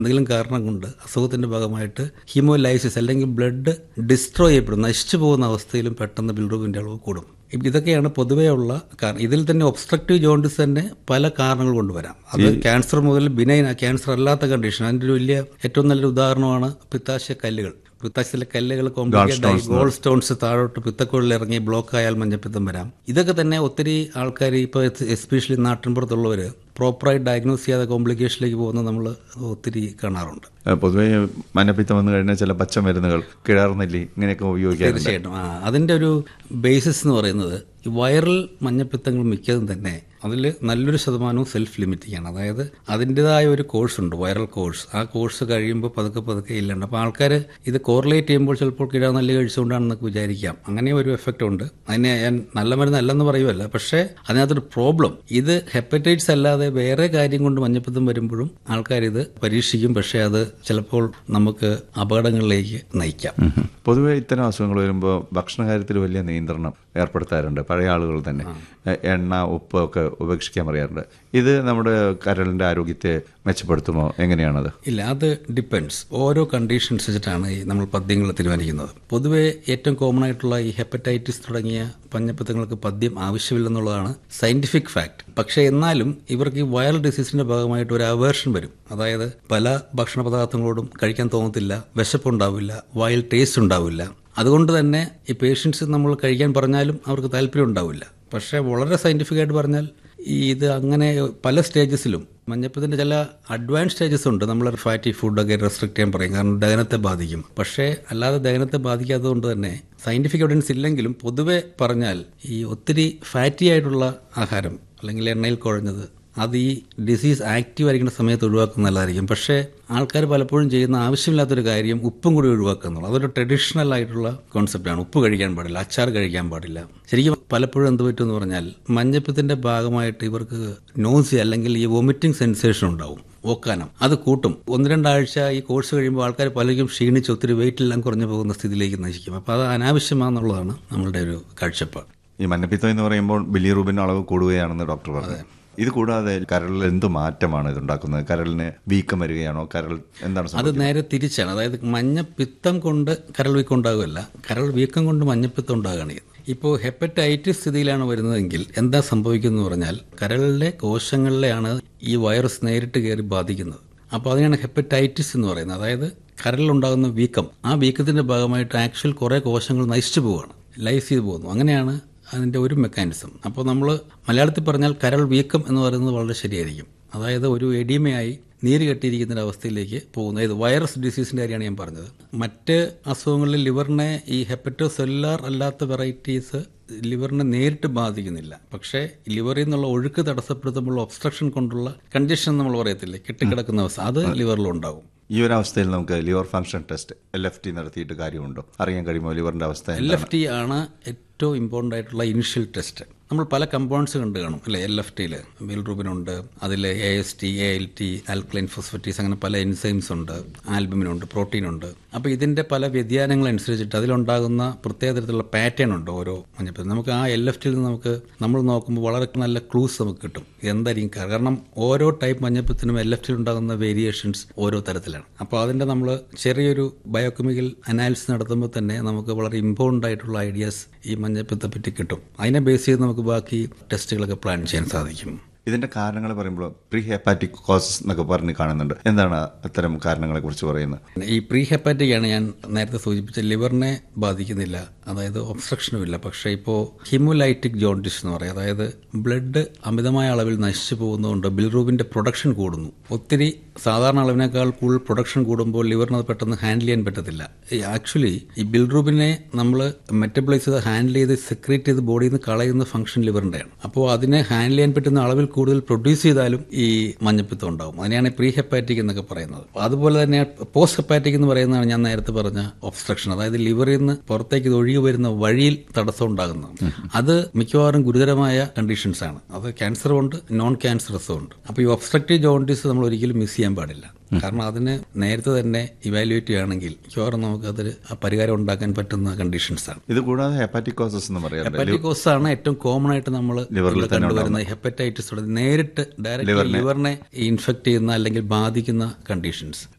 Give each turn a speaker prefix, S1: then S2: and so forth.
S1: എന്തെങ്കിലും കാരണം കൊണ്ട് അസുഖത്തിന്റെ ഭാഗമായിട്ട് ഹീമോലൈസിസ് അല്ലെങ്കിൽ ബ്ലഡ് ഡിസ്ട്രോയ് ചെയ്യപ്പെടും നശിച്ചു പോകുന്ന അവസ്ഥയിലും പെട്ടെന്ന് ബിൽറൂബിന്റെ അളവ് കൂടും ഇപ്പ ഇതൊക്കെയാണ് പൊതുവേ ഉള്ള കാരണം ഇതിൽ തന്നെ ഒബ്സ്ട്രക്റ്റീവ് ജോണ്ടിസ് തന്നെ പല കാരണങ്ങൾ കൊണ്ട് വരാം അത് ക്യാൻസർ മുതൽ ബിനൈൻ ക്യാൻസർ അല്ലാത്ത കണ്ടീഷൻ അതിന്റെ ഒരു വലിയ ഏറ്റവും നല്ലൊരു ഉദാഹരണമാണ് പിത്താശയ കല്ലുകൾ പിത്താശയിലെ കല്ലുകൾ കോംപ്ലിക്കേറ്റ് ആയി ഗോൾ സ്റ്റോൺസ് താഴോട്ട് പിത്തക്കുള്ളിൽ ഇറങ്ങി ബ്ലോക്ക് ആയാൽ മഞ്ഞപ്പിത്തം വരാം ഇതൊക്കെ തന്നെ ഒത്തിരി ആൾക്കാർ ഇപ്പോൾ എസ്പെഷ്യലി നാട്ടിൻപുറത്തുള്ളവർ പ്രോപ്പറായി ഡയഗ്നോസ് ചെയ്യാതെ കോംപ്ലിക്കേഷനിലേക്ക് പോകുന്നത് നമ്മൾ ഒത്തിരി കാണാറുണ്ട്
S2: ഏഹ് പൊതുവേ മഞ്ഞപ്പിത്തം വന്നു കഴിഞ്ഞാൽ ചില പച്ചമരുന്നുകൾ കിഴാർനെല്ലി ഇങ്ങനെയൊക്കെ ഉപയോഗിക്കാറുണ്ട്
S1: തീർച്ചയായിട്ടും ആ അതിൻ്റെ ഒരു ബേസിസ് എന്ന് പറയുന്നത് ഈ വൈറൽ മഞ്ഞപ്പിത്തങ്ങൾ മിക്കതും തന്നെ അതിൽ നല്ലൊരു ശതമാനവും സെൽഫ് ലിമിറ്റിംഗ് ആണ് അതായത് അതിൻ്റെതായ ഒരു കോഴ്സ് ഉണ്ട് വൈറൽ കോഴ്സ് ആ കോഴ്സ് കഴിയുമ്പോൾ പതുക്കെ പതുക്കെ ഇല്ലുണ്ട് അപ്പോൾ ആൾക്കാർ ഇത് കോറിലേറ്റ് ചെയ്യുമ്പോൾ ചിലപ്പോൾ കിഴാനല്ലി കഴിച്ചുകൊണ്ടാണെന്നൊക്കെ വിചാരിക്കാം അങ്ങനെ ഒരു എഫക്റ്റ് ഉണ്ട് അതിനെ ഞാൻ നല്ല മരുന്നല്ലെന്ന് പറയുമല്ല പക്ഷേ അതിനകത്തൊരു പ്രോബ്ലം ഇത് ഹെപ്പറ്റൈറ്റിസ് അല്ലാതെ വേറെ കാര്യം കൊണ്ട് മഞ്ഞപ്പിത്തം വരുമ്പോഴും ആൾക്കാർ ഇത് പരീക്ഷിക്കും പക്ഷേ അത് ചിലപ്പോൾ നമുക്ക് അപകടങ്ങളിലേക്ക് നയിക്കാം
S2: ഉം. പൊതുവേ ഇത്തരം അസുഖങ്ങൾ വരുമ്പോൾ ഭക്ഷണ കാര്യത്തിൽ വലിയ നിയന്ത്രണം ഏർപ്പെടുത്താറുണ്ട് പഴയ ആളുകൾ തന്നെ എ- എണ്ണ ഉപ്പ് ഒക്കെ ഉപേക്ഷിക്കാൻ പറയാറുണ്ട് ഇത് നമ്മുടെ കരളിന്റെ ആരോഗ്യത്തെ മെച്ചപ്പെടുത്തുമോ എങ്ങനെയാണത്
S1: ഇല്ല അത് ഡിപ്പെൻഡ്സ് ഓരോ കണ്ടീഷൻ അനുസരിച്ചിട്ടാണ് ഈ നമ്മൾ പദ്യങ്ങൾ തീരുമാനിക്കുന്നത് പൊതുവേ ഏറ്റവും കോമൺ ആയിട്ടുള്ള ഈ ഹെപ്പറ്റൈറ്റിസ് തുടങ്ങിയ പഞ്ഞപ്പിത്തങ്ങൾക്ക് പദ്യം ആവശ്യമില്ലെന്നുള്ളതാണ് സയന്റിഫിക് ഫാക്ട് പക്ഷേ എന്നാലും ഇവർക്ക് ഈ വൈറൽ ഡിസീസിന്റെ ഭാഗമായിട്ട് ഒരു അവേർഷൻ വരും അതായത് പല ഭക്ഷണ പദാർത്ഥങ്ങളോടും കഴിക്കാൻ തോന്നത്തില്ല വിശപ്പുണ്ടാവില്ല വായിൽ ടേസ്റ്റ് ഉണ്ടാവില്ല അതുകൊണ്ട് തന്നെ ഈ പേഷ്യൻസ് നമ്മൾ കഴിക്കാൻ പറഞ്ഞാലും അവർക്ക് താല്പര്യം ഉണ്ടാവില്ല പക്ഷേ വളരെ സയന്റിഫിക് ആയിട്ട് പറഞ്ഞാൽ ഈ ഇത് അങ്ങനെ പല സ്റ്റേജസിലും മഞ്ഞപ്പത്തിൻ്റെ ചില അഡ്വാൻസ് സ്റ്റേജസ് ഉണ്ട് നമ്മൾ ഫാറ്റി ഫുഡൊക്കെ റെസ്ട്രിക്ട് ചെയ്യാൻ പറയും കാരണം ദഹനത്തെ ബാധിക്കും പക്ഷേ അല്ലാതെ ദഹനത്തെ ബാധിക്കാത്തത് കൊണ്ട് തന്നെ സയന്റിഫിക് എവിഡൻസ് ഇല്ലെങ്കിലും പൊതുവെ പറഞ്ഞാൽ ഈ ഒത്തിരി ഫാറ്റി ആയിട്ടുള്ള ആഹാരം അല്ലെങ്കിൽ എണ്ണയിൽ കുഴഞ്ഞത് അത് ഈ ഡിസീസ് ആക്റ്റീവ് ആയിരിക്കുന്ന സമയത്ത് ഒഴിവാക്കുന്നത് നല്ലതായിരിക്കും പക്ഷേ ആൾക്കാർ പലപ്പോഴും ചെയ്യുന്ന ആവശ്യമില്ലാത്തൊരു കാര്യം ഉപ്പും കൂടി ഒഴിവാക്കുക എന്നുള്ളത് അതൊരു ട്രഡീഷണൽ ആയിട്ടുള്ള കോൺസെപ്റ്റാണ് ഉപ്പ് കഴിക്കാൻ പാടില്ല അച്ചാർ കഴിക്കാൻ പാടില്ല ശരിക്കും പലപ്പോഴും എന്ത് പറ്റുമെന്ന് പറഞ്ഞാൽ മഞ്ഞപ്പത്തിൻ്റെ ഭാഗമായിട്ട് ഇവർക്ക് നോസി അല്ലെങ്കിൽ ഈ വൊമിറ്റിംഗ് സെൻസേഷൻ ഉണ്ടാവും ഓക്കാനം അത് കൂട്ടും ഒന്ന് രണ്ടാഴ്ച ഈ കോഴ്സ് കഴിയുമ്പോൾ ആൾക്കാർ പലരും ക്ഷീണിച്ച് ഒത്തിരി വെയിറ്റ് എല്ലാം കുറഞ്ഞു പോകുന്ന സ്ഥിതിയിലേക്ക് നശിക്കും അപ്പോൾ അത് അനാവശ്യമാണെന്നുള്ളതാണ് നമ്മളുടെ ഒരു കാഴ്ചപ്പാട്
S2: ഈ മഞ്ഞപ്പിത്തം എന്ന് പറയുമ്പോൾ ബിലിറൂബിൻ അളവ് കൂടുകയാണെന്ന് ഡോക്ടർ പറഞ്ഞു ഇത് കൂടാതെ കരളിൽ എന്ത് മാറ്റമാണ് ഇതുണ്ടാക്കുന്നത് കരളിന് വീക്കം വരികയാണോ കരൾ എന്താണ്
S1: അത്
S2: സംഭവിക്കുന്നത്?
S1: നേരെ തിരിച്ചാണ് അതായത് മഞ്ഞപ്പിത്തം കൊണ്ട് കരൾ വീക്കം ഉണ്ടാകുമല്ല കരൾ വീക്കം കൊണ്ട് മഞ്ഞപ്പിത്തം ഉണ്ടാകുകയാണ് ചെയ്യുന്നത്. ഇപ്പോൾ ഹെപ്പറ്റൈറ്റിസ് സ്ഥിതിയിലാണ് വരുന്നതെങ്കിൽ എന്താ സംഭവിക്കുന്നത് പറഞ്ഞാൽ കരളിലെ കോശങ്ങളിലെയാണ് ഈ വൈറസ് നേരിട്ട് കയറി ബാധിക്കുന്നത് അപ്പോൾ അതിനാണ് ഹെപ്പറ്റൈറ്റിസ് എന്ന് പറയുന്നത് അതായത് കരളിലുണ്ടാകുന്ന വീക്കം ആ വീക്കത്തിന്റെ ഭാഗമായിട്ട് ആക്ച്വൽ കുറേ കോശങ്ങൾ നശിച്ചു പോവുകയാണ് ലൈസ് ചെയ്ത് പോകുന്നു അങ്ങനെയാണ് അതിൻ്റെ ഒരു മെക്കാനിസം അപ്പോൾ നമ്മൾ മലയാളത്തിൽ പറഞ്ഞാൽ കരൾ വീക്കം എന്ന് പറയുന്നത് വളരെ ശരിയായിരിക്കും അതായത് ഒരു എഡിമയായി നീര് കെട്ടിയിരിക്കുന്ന ഒരു അവസ്ഥയിലേക്ക് പോകുന്നത് ഇത് വൈറസ് ഡിസീസിൻ്റെ കാര്യമാണ് ഞാൻ പറഞ്ഞത് മറ്റ് അസുഖങ്ങളിൽ ലിവറിനെ ഈ ഹെപ്പറ്റോ സെല്ലുലാർ അല്ലാത്ത വെറൈറ്റീസ് ലിവറിനെ നേരിട്ട് ബാധിക്കുന്നില്ല പക്ഷേ ലിവറിൽ നിന്നുള്ള ഒഴുക്ക് തടസ്സപ്പെടുത്തുമ്പോൾ ഒബ്സ്ട്രക്ഷൻ കൊണ്ടുള്ള കണ്ടീഷൻ നമ്മൾ പറയത്തില്ലേ കെട്ടിക്കിടക്കുന്ന അവസ്ഥ അത് ലിവറിലുണ്ടാകും
S2: ഈ ഒരു അവസ്ഥയിൽ നമുക്ക് liver function test L F T നടത്തിയിട്ട് കാര്യമുണ്ടോ അറിയാൻ കഴിയുമോ ലിവറിന്റെ അവസ്ഥ
S1: എൽ എഫ് ടി ആണ് ഏറ്റവും ഇമ്പോർട്ടൻ്റ് ആയിട്ടുള്ള ഇനിഷ്യൽ ടെസ്റ്റ് നമ്മൾ പല കമ്പൗണ്ട്സ് കണ്ടു കാണും അല്ലെ എൽ എഫ് ടിയിൽ ബിൽറൂബിനുണ്ട് അതിൽ A S T A L T alkaline phosphatase അങ്ങനെ പല എൻസൈംസ് ഉണ്ട് ആൽബമിനുണ്ട് പ്രോട്ടീൻ ഉണ്ട് അപ്പോൾ ഇതിൻ്റെ പല വ്യതിയാനങ്ങൾ അനുസരിച്ചിട്ട് അതിലുണ്ടാകുന്ന പ്രത്യേക തരത്തിലുള്ള പാറ്റേൺ ഉണ്ട് ഓരോ മഞ്ഞപ്പിത്തം നമുക്ക് ആ എൽ എഫ് ടിയിൽ നിന്ന് നമുക്ക് നമ്മൾ നോക്കുമ്പോൾ വളരെ നല്ല ക്ലൂസ് നമുക്ക് കിട്ടും എന്തായിരിക്കും കാരണം കാരണം ഓരോ ടൈപ്പ് മഞ്ഞപ്പിത്തിനും എൽ എഫ് ടിയിൽ ഉണ്ടാകുന്ന വേരിയേഷൻസ് ഓരോ തരത്തിലാണ് അപ്പോൾ അതിൻ്റെ നമ്മൾ ചെറിയൊരു ബയോകെമിക്കൽ അനാലിസിസ് നടത്തുമ്പോൾ തന്നെ നമുക്ക് വളരെ ഇമ്പോർട്ടൻ്റ് ആയിട്ടുള്ള ഐഡിയാസ് ഈ മഞ്ഞപ്പിത്തെ പറ്റി കിട്ടും അതിനെ ബേസ് ചെയ്ത് നമുക്ക് ബാക്കി ടെസ്റ്റുകളൊക്കെ പ്ലാൻ ചെയ്യാൻ സാധിക്കും
S2: ഇതിന്റെ കാരണങ്ങൾ പറയുമ്പോൾ പ്രീ ഹെപ്പാറ്റിക് കോസസ് എന്നൊക്കെ പറഞ്ഞ് കാണുന്നുണ്ട് എന്താണ് അത്തരം കാരണങ്ങളെ കുറിച്ച് പറയുന്നത്
S1: ഈ പ്രീ ഹെപ്പാറ്റിക് ആണ് ഞാൻ നേരത്തെ സൂചിപ്പിച്ച ലിവറിനെ ബാധിക്കുന്നില്ല അതായത് ഒബ്സ്ട്രക്ഷനും ഇല്ല പക്ഷേ ഇപ്പോൾ ഹിമോലൈറ്റിക് ജോണ്ടിസ് എന്ന് പറയും അതായത് ബ്ലഡ് അമിതമായ അളവിൽ നശിച്ചു പോകുന്നതുകൊണ്ട് ബിൽറൂബിന്റെ പ്രൊഡക്ഷൻ കൂടുന്നു ഒത്തിരി സാധാരണ അളവിനേക്കാൾ കൂടുതൽ പ്രൊഡക്ഷൻ കൂടുമ്പോൾ ലിവറിന് അത് പെട്ടെന്ന് ഹാൻഡിൽ ചെയ്യാൻ പറ്റത്തില്ല ആക്ച്വലി ഈ ബിൽറൂബിനെ നമ്മൾ മെറ്റബിളൈസ് ചെയ്ത് ഹാൻഡിൽ ചെയ്ത് സെക്രേറ്റ് ചെയ്ത് ബോഡിയിൽ നിന്ന് കളയുന്ന ഫംഗ്ഷൻ ലിവറിന്റെയാണ് അപ്പോൾ അതിനെ ഹാൻഡിൽ ചെയ്യാൻ പറ്റുന്ന അളവിൽ കൂടുതൽ പ്രൊഡ്യൂസ് ചെയ്താലും ഈ മഞ്ഞപ്പിത്തം ഉണ്ടാവും അതിനെയാണ് പ്രീ ഹെപ്പാറ്റിക് എന്നൊക്കെ പറയുന്നത് അതുപോലെ തന്നെ പോസ്റ്റ് ഹെപ്പാറ്റിക് എന്ന് പറയുന്നതാണ് ഞാൻ നേരത്തെ പറഞ്ഞ ഒബ്സ്ട്രക്ഷൻ അതായത് ലിവറിൽ നിന്ന് പുറത്തേക്ക് ഇത് ഒഴുകി വരുന്ന വഴിയിൽ തടസ്സം ഉണ്ടാകുന്നത് അത് മിക്കവാറും ഗുരുതരമായ കണ്ടീഷൻസ് ആണ് അത് ക്യാൻസറും ഉണ്ട് നോൺ ക്യാൻസറസും ഉണ്ട് അപ്പോൾ ഈ ഒബ്സ്ട്രക്റ്റീവ് ജോണ്ടിസ് നമ്മൾ ഒരിക്കലും മിസ് ചെയ്യാൻ പാടില്ല കാരണം അതിന് നേരത്തെ തന്നെ ഇവാലുവേറ്റ് ചെയ്യുകയാണെങ്കിൽ മിക്കവാറും നമുക്ക് അതിൽ പരിഹാരം ഉണ്ടാക്കാൻ പറ്റുന്ന കണ്ടീഷൻസ് ആണ്
S2: ഇത് കൂടാതെ ഹെപ്പാറ്റിക്കോസസ് എന്ന് പറയാറുണ്ട്
S1: ഹെപ്പറ്റൈറ്റിസ് ആണ് ഏറ്റവും കോമൺ ആയിട്ട് നമ്മൾ
S2: ലിവറിൽ തന്നെ
S1: കണ്ടുവരുന്ന ഹെപ്പറ്റൈറ്റിസ് നേരിട്ട് ഡയറക്റ്റ് ലിവറിനെ ഇൻഫെക്ട് ചെയ്യുന്ന അല്ലെങ്കിൽ ബാധിക്കുന്ന കണ്ടീഷൻസ്